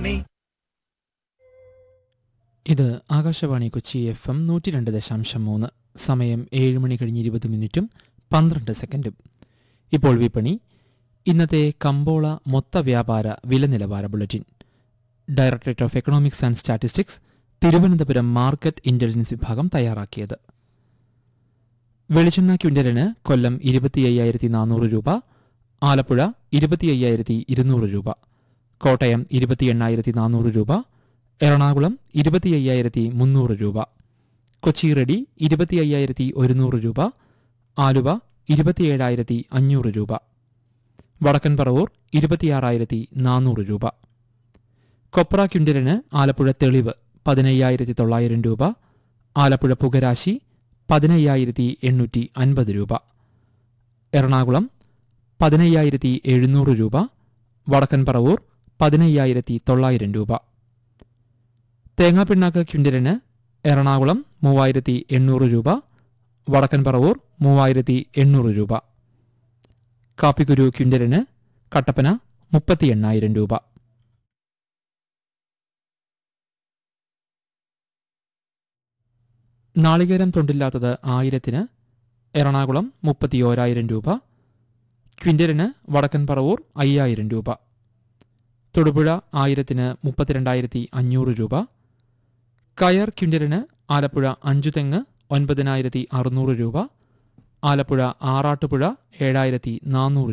ആകാശവാണി ഇത് Akashvani Kochi F M നൂറ്റി രണ്ട് ദശാംശം മൂന്ന് സമയം ഏഴ് മണി കഴിഞ്ഞ് ഇരുപത് മിനിറ്റും പന്ത്രണ്ട് സെക്കൻഡും ഇപ്പോൾ വിപണി ഇന്നത്തെ കമ്പോള മൊത്ത വ്യാപാര വില നിലവാര bulletin directorate of economics and statistics Thiruvananthapuram market intelligence വിഭാഗം തയ്യാറാക്കിയത് വെളിച്ചെണ്ണ ക്വിൻ്റലിന് കൊല്ലം ഇരുപത്തി അയ്യായിരത്തി നാനൂറ് രൂപ ആലപ്പുഴ ഇരുപത്തി അയ്യായിരത്തി ഇരുന്നൂറ് രൂപ കോട്ടയം ഇരുപത്തി എണ്ണായിരത്തി നാനൂറ് രൂപ എറണാകുളം ഇരുപത്തി അയ്യായിരത്തി മുന്നൂറ് രൂപ കൊച്ചി റെഡി ഇരുപത്തി അയ്യായിരത്തി ഒരുന്നൂറ് രൂപ ആലുവ ഇരുപത്തിയേഴായിരത്തി അഞ്ഞൂറ് രൂപ വടക്കൻ പറവൂർ ഇരുപത്തിയാറായിരത്തി നാനൂറ് രൂപ കൊപ്ര ക്വിൻ്റലിന് ആലപ്പുഴ തെളിവ് പതിനയ്യായിരത്തി തൊള്ളായിരം രൂപ ആലപ്പുഴ പുകരാശി പതിനയ്യായിരത്തി എണ്ണൂറ്റി അൻപത് രൂപ എറണാകുളം പതിനയ്യായിരത്തി എഴുന്നൂറ് രൂപ വടക്കൻ പറവൂർ പതിനയ്യായിരത്തി തൊള്ളായിരം രൂപ തേങ്ങാപ്പിണ്ണാക്ക് ക്വിൻ്റലിന് എറണാകുളം മൂവായിരത്തി എണ്ണൂറ് രൂപ വടക്കൻ പറവൂർ മൂവായിരത്തി എണ്ണൂറ് രൂപ കാപ്പിക്കുരു ക്വിൻ്റലിന് കട്ടപ്പന മുപ്പത്തി എണ്ണായിരം രൂപ നാളികേരം തൊണ്ടില്ലാത്തത് ആയിരത്തിന് എറണാകുളം മുപ്പത്തി ഓരായിരം രൂപ ക്വിൻ്റലിന് വടക്കൻ പറവൂർ അയ്യായിരം രൂപ തൊടുപുഴ ആയിരത്തിന് മുപ്പത്തിരണ്ടായിരത്തി അഞ്ഞൂറ് രൂപ കയർ ക്വിൻ്റലിന് ആലപ്പുഴ അഞ്ചുതെങ്ങ് ഒൻപതിനായിരത്തി അറുന്നൂറ് രൂപ ആലപ്പുഴ ആറാട്ടുപുഴ ഏഴായിരത്തി നാനൂറ്